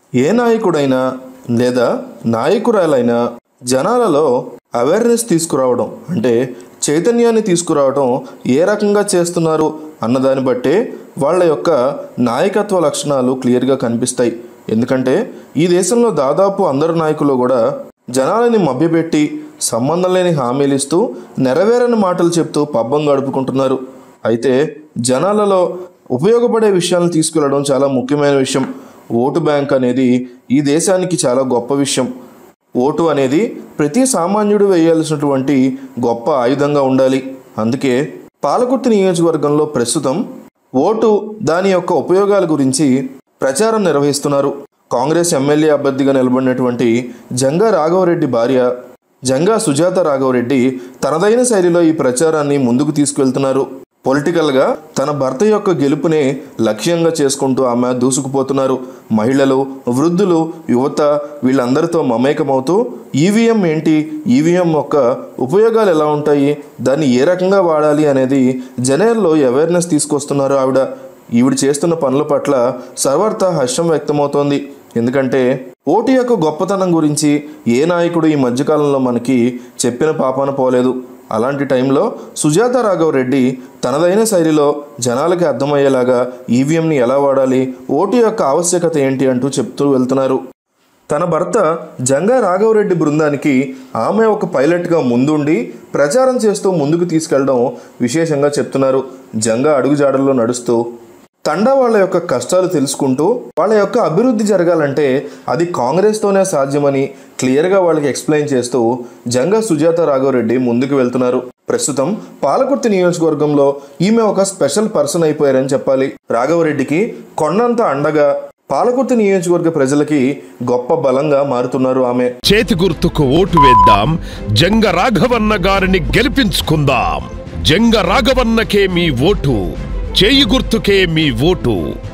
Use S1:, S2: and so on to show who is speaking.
S1: ఏ నాయకుడైనా లేదా నాయకురాలైనా జనాలలో అవేర్నెస్ తీసుకురావడం అంటే చైతన్యాన్ని తీసుకురావడం ఏ రకంగా చేస్తున్నారు అన్నదాన్ని బట్టే వాళ్ళ యొక్క నాయకత్వ లక్షణాలు క్లియర్గా కనిపిస్తాయి ఎందుకంటే ఈ దేశంలో దాదాపు అందరు నాయకులు కూడా జనాలని మభ్యపెట్టి సంబంధం లేని హామీలు ఇస్తూ నెరవేరని మాటలు చెప్తూ పబ్బం గడుపుకుంటున్నారు అయితే జనాలలో ఉపయోగపడే విషయాలను తీసుకెళ్లడం చాలా ముఖ్యమైన విషయం ఓటు బ్యాంక్ అనేది ఈ దేశానికి చాలా గొప్ప విషయం ఓటు అనేది ప్రతి సామాన్యుడు వేయాల్సినటువంటి గొప్ప ఆయుధంగా ఉండాలి అందుకే పాలకుర్తి నియోజకవర్గంలో ప్రస్తుతం ఓటు దాని యొక్క ఉపయోగాల గురించి ప్రచారం నిర్వహిస్తున్నారు కాంగ్రెస్ ఎమ్మెల్యే అభ్యర్థిగా నిలబడినటువంటి జంగా రాఘవరెడ్డి భార్య జంగా సుజాత రాఘవరెడ్డి తనదైన శైలిలో ఈ ప్రచారాన్ని ముందుకు తీసుకెళ్తున్నారు పొలిటికల్గా తన భర్త యొక్క గెలుపునే లక్ష్యంగా చేసుకుంటూ ఆమె దూసుకుపోతున్నారు మహిళలు వృద్ధులు యువత వీళ్ళందరితో మమేకమవుతూ ఈవీఎం ఏంటి ఈవీఎం యొక్క ఉపయోగాలు ఎలా ఉంటాయి దాన్ని ఏ రకంగా వాడాలి అనేది జనాల్లో అవేర్నెస్ తీసుకొస్తున్నారు ఆవిడ ఈవిడ చేస్తున్న పనుల పట్ల సర్వర్త హర్షం వ్యక్తమవుతోంది ఎందుకంటే ఓటు యొక్క గొప్పతనం గురించి ఏ నాయకుడు ఈ మధ్యకాలంలో మనకి చెప్పిన పాపాన పోలేదు అలాంటి టైంలో సుజాత రాఘవ్ రెడ్డి తనదైన శైలిలో జనాలకి అర్థమయ్యేలాగా ఈవీఎంని ఎలా వాడాలి ఓటు యొక్క ఆవశ్యకత ఏంటి అంటూ చెప్తూ వెళ్తున్నారు తన భర్త జంగా రాఘవరెడ్డి బృందానికి ఆమె ఒక పైలట్గా ముందుండి ప్రచారం చేస్తూ ముందుకు తీసుకెళ్లడం విశేషంగా చెప్తున్నారు జంగా అడుగుజాడల్లో నడుస్తూ తండా వాళ్ళ యొక్క కష్టాలు తెలుసుకుంటూ వాళ్ళ యొక్క అభివృద్ధి జరగాలంటే అది కాంగ్రెస్తోనే సాధ్యమని క్లియర్గా వాళ్ళకి ఎక్స్ప్లెయిన్ చేస్తూ జంగా సుజాత రాఘవరెడ్డి ముందుకు వెళ్తున్నారు ప్రస్తుతం పాలకుర్తి నియోజకవర్గంలో ఈమె ఒక స్పెషల్ పర్సన్ అయిపోయారని చెప్పాలి రాఘవరెడ్డికి కొండంత అండగా పాలకుర్తి నియోజకవర్గ ప్రజలకి గొప్ప బలంగా మారుతున్నారు ఆమె
S2: చేతి గుర్తుకు ఓటు వేద్దాం జంగ రాఘవన్న గారిని గెలిపించుకుందాం జంగ రాఘవన్నకే మీ ఓటు చేయి గుర్తుకే మీ ఓటు